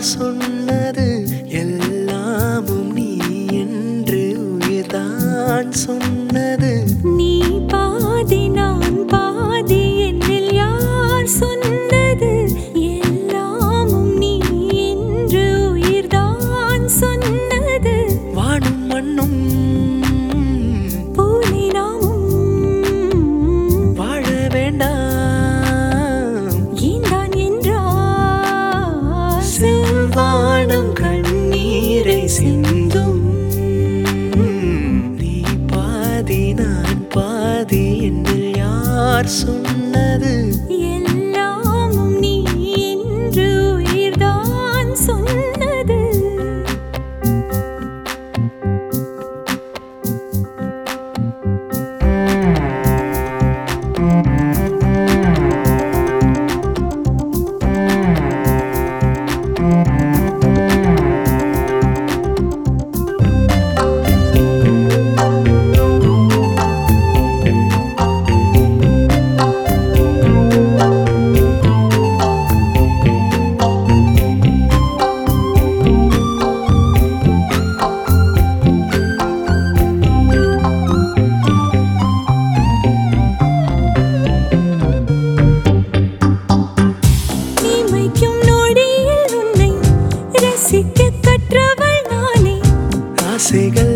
யார் சொன்னது எல்லாமும் நீ என்று உயிர்தான் சொன்னது நீ பாதி நான் பாதி என்னில் யார் சொன்னது எல்லாமும் நீ என்று உயிர்தான் சொன்னது வானும் மண்ணும் போலே நாமும் வாழ வேண்டாம் ஏன்தான் என்றால் செல்வானம் கண்ணீரை சிந்தும் நீ பாதி நான் பாதி என்னில் யார் சொன்னது எல்லாமும் நீ என்று உயிர்தான் சொன்னது இமைக்கும் நொடியில் உன்னை ரசிக்க கற்றவள் நானே ஆசைகள்